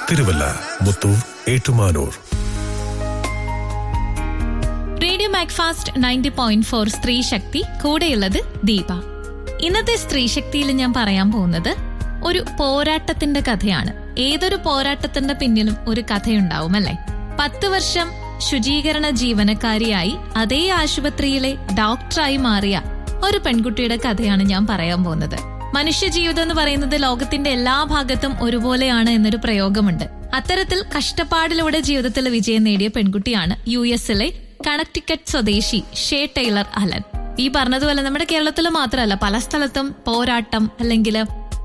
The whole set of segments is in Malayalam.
Thiruvalla Muthoor Ettumanoor radio Macfast ninety point four സ്ത്രീ ശക്തി കൂടെയുള്ളത് ദീപ ഇന്നത്തെ സ്ത്രീ ശക്തിയിൽ ഞാൻ പറയാൻ പോകുന്നത് ഒരു പോരാട്ടത്തിന്റെ കഥയാണ് ഏതൊരു പോരാട്ടത്തിന്റെ പിന്നിലും ഒരു കഥയുണ്ടാവും അല്ലെ പത്ത് വർഷം ശുചീകരണ ജീവനക്കാരിയായി അതേ ആശുപത്രിയിലെ ഡോക്ടറായി മാറിയ ഒരു പെൺകുട്ടിയുടെ കഥയാണ് ഞാൻ പറയാൻ പോകുന്നത് മനുഷ്യ ജീവിതം എന്ന് പറയുന്നത് ലോകത്തിന്റെ എല്ലാ ഭാഗത്തും ഒരുപോലെയാണ് എന്നൊരു പ്രയോഗമുണ്ട് അത്തരത്തിൽ കഷ്ടപ്പാടിലൂടെ ജീവിതത്തിൽ വിജയം നേടിയ പെൺകുട്ടിയാണ് യു എസിലെ കണക്ടിക്കറ്റ് സ്വദേശി ഷേ ടൈലർ അലൻ ഈ പറഞ്ഞതുപോലെ നമ്മുടെ കേരളത്തിൽ മാത്രമല്ല പല സ്ഥലത്തും പോരാട്ടം അല്ലെങ്കിൽ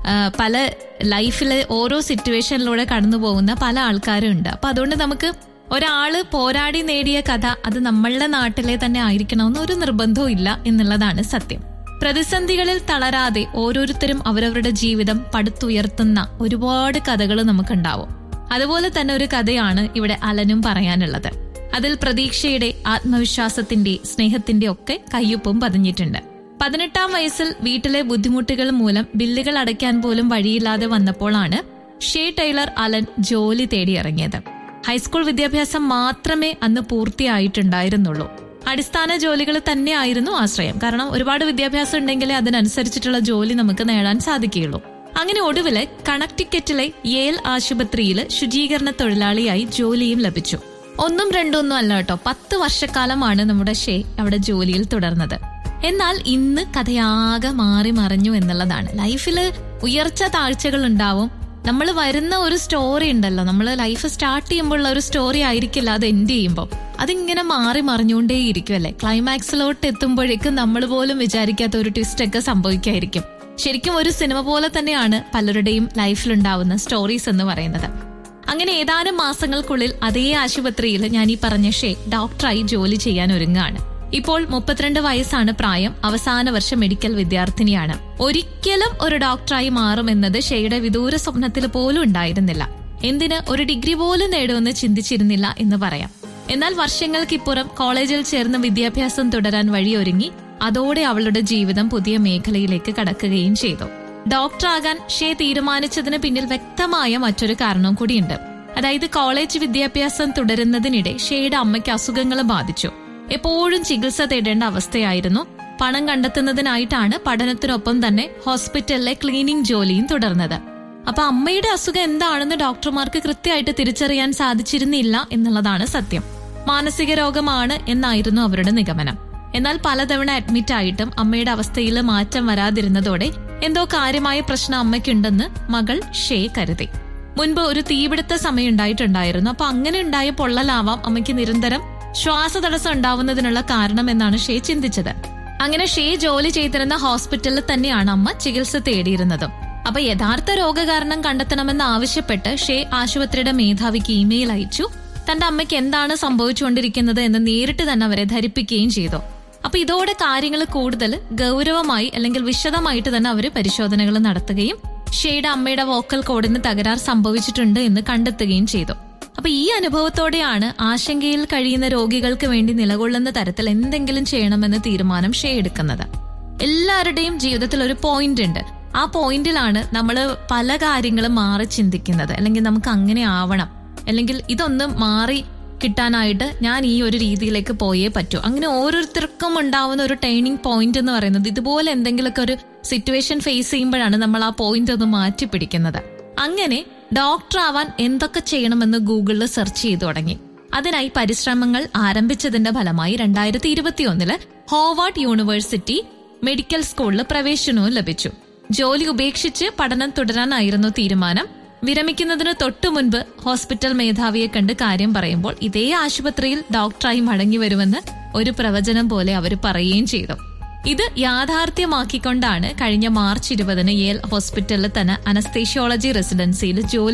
പല ലൈഫിലെ ഓരോ സിറ്റുവേഷനിലൂടെ കടന്നു പോകുന്ന പല ആൾക്കാരും ഉണ്ട് അപ്പൊ അതുകൊണ്ട് നമുക്ക് ഒരാള് പോരാടി നേടിയ കഥ അത് നമ്മളുടെ നാട്ടിലെ തന്നെ ആയിരിക്കണമെന്ന് ഒരു നിർബന്ധവും ഇല്ല എന്നുള്ളതാണ് സത്യം പ്രതിസന്ധികളിൽ തളരാതെ ഓരോരുത്തരും അവരവരുടെ ജീവിതം പടുത്തുയർത്തുന്ന ഒരുപാട് കഥകൾ നമുക്കുണ്ടാവും അതുപോലെ തന്നെ ഒരു കഥയാണ് ഇവിടെ അലനും പറയാനുള്ളത് അതിൽ പ്രതീക്ഷയുടെ ആത്മവിശ്വാസത്തിന്റെ സ്നേഹത്തിന്റെ ഒക്കെ കയ്യൊപ്പും പതിഞ്ഞിട്ടുണ്ട് പതിനെട്ടാം വയസ്സിൽ വീട്ടിലെ ബുദ്ധിമുട്ടുകൾ മൂലം ബില്ലുകൾ അടയ്ക്കാൻ പോലും വഴിയില്ലാതെ വന്നപ്പോഴാണ് ഷേ ടൈലർ അലൻ ജോലി തേടിയിറങ്ങിയത് ഹൈസ്കൂൾ വിദ്യാഭ്യാസം മാത്രമേ അന്ന് പൂർത്തിയായിട്ടുണ്ടായിരുന്നുള്ളൂ അടിസ്ഥാന ജോലികൾ തന്നെയായിരുന്നു ആശ്രയം കാരണം ഒരുപാട് വിദ്യാഭ്യാസം ഉണ്ടെങ്കിലേ അതിനനുസരിച്ചിട്ടുള്ള ജോലി നമുക്ക് നേടാൻ സാധിക്കുകയുള്ളൂ അങ്ങനെ ഒടുവില് കണക്ടിക്കറ്റിലെ യേൽ ആശുപത്രിയിൽ ശുചീകരണ തൊഴിലാളിയായി ജോലിയും ലഭിച്ചു ഒന്നും രണ്ടൊന്നും അല്ല കേട്ടോ പത്ത് വർഷക്കാലമാണ് നമ്മുടെ ഷേ അവിടെ ജോലിയിൽ തുടർന്നത് എന്നാൽ ഇന്ന് കഥയാകെ മാറി മറിഞ്ഞു എന്നുള്ളതാണ് ലൈഫില് ഉയർച്ച താഴ്ചകൾ ഉണ്ടാവും നമ്മൾ വരുന്ന ഒരു സ്റ്റോറി ഉണ്ടല്ലോ നമ്മൾ ലൈഫ് സ്റ്റാർട്ട് ചെയ്യുമ്പോഴുള്ള ഒരു സ്റ്റോറി ആയിരിക്കില്ല അത് എൻഡ് ചെയ്യുമ്പോൾ അതിങ്ങനെ മാറി മറിഞ്ഞുകൊണ്ടേയിരിക്കും അല്ലെ ക്ലൈമാക്സിലോട്ട് എത്തുമ്പോഴേക്കും നമ്മൾ പോലും വിചാരിക്കാത്ത ഒരു ട്വിസ്റ്റ് ഒക്കെ സംഭവിക്കായിരിക്കും ശരിക്കും ഒരു സിനിമ പോലെ തന്നെയാണ് പലരുടെയും ലൈഫിലുണ്ടാവുന്ന സ്റ്റോറീസ് എന്ന് പറയുന്നത് അങ്ങനെ ഏതാനും മാസങ്ങൾക്കുള്ളിൽ അതേ ആശുപത്രിയിൽ ഞാൻ ഈ പറഞ്ഞ ഷേ ഡോക്ടറായി ജോലി ചെയ്യാൻ ഒരുങ്ങാണ് ഇപ്പോൾ മുപ്പത്തിരണ്ട് വയസ്സാണ് പ്രായം അവസാന വർഷ മെഡിക്കൽ വിദ്യാർത്ഥിനിയാണ് ഒരിക്കലും ഒരു ഡോക്ടറായി മാറുമെന്നത് ഷെയുടെ വിദൂര സ്വപ്നത്തിൽ പോലും ഉണ്ടായിരുന്നില്ല എന്തിന് ഒരു ഡിഗ്രി പോലും നേടുമെന്ന് ചിന്തിച്ചിരുന്നില്ല എന്ന് പറയാം എന്നാൽ വർഷങ്ങൾക്കിപ്പുറം കോളേജിൽ ചേർന്ന് വിദ്യാഭ്യാസം തുടരാൻ വഴിയൊരുങ്ങി അതോടെ അവളുടെ ജീവിതം പുതിയ മേഖലയിലേക്ക് കടക്കുകയും ചെയ്തു ഡോക്ടറാകാൻ ഷേ തീരുമാനിച്ചതിന് പിന്നിൽ വ്യക്തമായ മറ്റൊരു കാരണവും കൂടിയുണ്ട് അതായത് കോളേജ് വിദ്യാഭ്യാസം തുടരുന്നതിനിടെ ഷേയുടെ അമ്മയ്ക്ക് അസുഖങ്ങൾ ബാധിച്ചു എപ്പോഴും ചികിത്സ തേടേണ്ട അവസ്ഥയായിരുന്നു പണം കണ്ടെത്തുന്നതിനായിട്ടാണ് പഠനത്തിനൊപ്പം തന്നെ ഹോസ്പിറ്റലിലെ ക്ലീനിംഗ് ജോലിയും തുടർന്നത് അപ്പൊ അമ്മയുടെ അസുഖം എന്താണെന്ന് ഡോക്ടർമാർക്ക് കൃത്യമായിട്ട് തിരിച്ചറിയാൻ സാധിച്ചിരുന്നില്ല എന്നുള്ളതാണ് സത്യം മാനസിക രോഗമാണ് എന്നായിരുന്നു അവരുടെ നിഗമനം എന്നാൽ പലതവണ അഡ്മിറ്റ് ആയിട്ടും അമ്മയുടെ അവസ്ഥയിൽ മാറ്റം വരാതിരുന്നതോടെ എന്തോ കാര്യമായ പ്രശ്നം അമ്മയ്ക്കുണ്ടെന്ന് മകൾ ഷേ കരുതി മുൻപ് ഒരു തീപിടുത്ത സമയം ഉണ്ടായിട്ടുണ്ടായിരുന്നു അപ്പൊ അങ്ങനെ ഉണ്ടായ പൊള്ളലാവാം അമ്മയ്ക്ക് നിരന്തരം ശ്വാസതടസ്സം ഉണ്ടാവുന്നതിനുള്ള കാരണം എന്നാണ് ഷേ ചിന്തിച്ചത് അങ്ങനെ ഷേ ജോലി ചെയ്തിരുന്ന ഹോസ്പിറ്റലിൽ തന്നെയാണ് അമ്മ ചികിത്സ തേടിയിരുന്നതും അപ്പൊ യഥാർത്ഥ രോഗകാരണം കണ്ടെത്തണമെന്ന് ആവശ്യപ്പെട്ട് ഷേ ആശുപത്രിയുടെ മേധാവിക്ക് ഇമെയിൽ അയച്ചു തന്റെ അമ്മയ്ക്ക് എന്താണ് സംഭവിച്ചുകൊണ്ടിരിക്കുന്നത് എന്ന് നേരിട്ട് തന്നെ അവരെ ധരിപ്പിക്കുകയും ചെയ്തു അപ്പൊ ഇതോടെ കാര്യങ്ങൾ കൂടുതൽ ഗൗരവമായി അല്ലെങ്കിൽ വിശദമായിട്ട് തന്നെ അവര് പരിശോധനകൾ നടത്തുകയും ഷെയ്ഡ് അമ്മയുടെ വോക്കൽ കോഡിന് തകരാർ സംഭവിച്ചിട്ടുണ്ട് എന്ന് കണ്ടെത്തുകയും ചെയ്തു അപ്പൊ ഈ അനുഭവത്തോടെയാണ് ആശങ്കയിൽ കഴിയുന്ന രോഗികൾക്ക് വേണ്ടി നിലകൊള്ളുന്ന തരത്തിൽ എന്തെങ്കിലും ചെയ്യണമെന്ന് തീരുമാനം ഷേ എടുക്കുന്നത് എല്ലാവരുടെയും ജീവിതത്തിൽ ഒരു പോയിന്റ് ഉണ്ട് ആ പോയിന്റിലാണ് നമ്മൾ പല കാര്യങ്ങളും മാറി ചിന്തിക്കുന്നത് അല്ലെങ്കിൽ നമുക്ക് അങ്ങനെ ആവണം അല്ലെങ്കിൽ ഇതൊന്ന് മാറി കിട്ടാനായിട്ട് ഞാൻ ഈ ഒരു രീതിയിലേക്ക് പോയേ പറ്റൂ അങ്ങനെ ഓരോരുത്തർക്കും ഉണ്ടാവുന്ന ഒരു ടേണിംഗ് പോയിന്റ് എന്ന് പറയുന്നത് ഇതുപോലെ എന്തെങ്കിലുമൊക്കെ ഒരു സിറ്റുവേഷൻ ഫേസ് ചെയ്യുമ്പോഴാണ് നമ്മൾ ആ പോയിന്റ് ഒന്ന് മാറ്റി പിടിക്കുന്നത് അങ്ങനെ ഡോക്ടർ ആവാൻ എന്തൊക്കെ ചെയ്യണമെന്ന് ഗൂഗിളിൽ സെർച്ച് ചെയ്തു തുടങ്ങി അതിനായി പരിശ്രമങ്ങൾ ആരംഭിച്ചതിന്റെ ഫലമായി രണ്ടായിരത്തി ഇരുപത്തിയൊന്നില് ഹോവാർഡ് യൂണിവേഴ്സിറ്റി മെഡിക്കൽ സ്കൂളിൽ പ്രവേശനവും ലഭിച്ചു ജോലി ഉപേക്ഷിച്ച് പഠനം തുടരാനായിരുന്നു തീരുമാനം വിരമിക്കുന്നതിന് തൊട്ടു മുൻപ് ഹോസ്പിറ്റൽ മേധാവിയെ കണ്ട് കാര്യം പറയുമ്പോൾ ഇതേ ആശുപത്രിയിൽ ഡോക്ടറായി മടങ്ങി വരുമെന്ന് ഒരു പ്രവചനം പോലെ അവർ പറയുകയും ചെയ്തു ഇത് യാഥാർത്ഥ്യമാക്കിക്കൊണ്ടാണ് കഴിഞ്ഞ മാർച്ച് ഇരുപതിന് യേൽ ഹോസ്പിറ്റലിൽ തന്നെ അനസ്തേഷ്യോളജി റെസിഡൻസിയിൽ ജോലി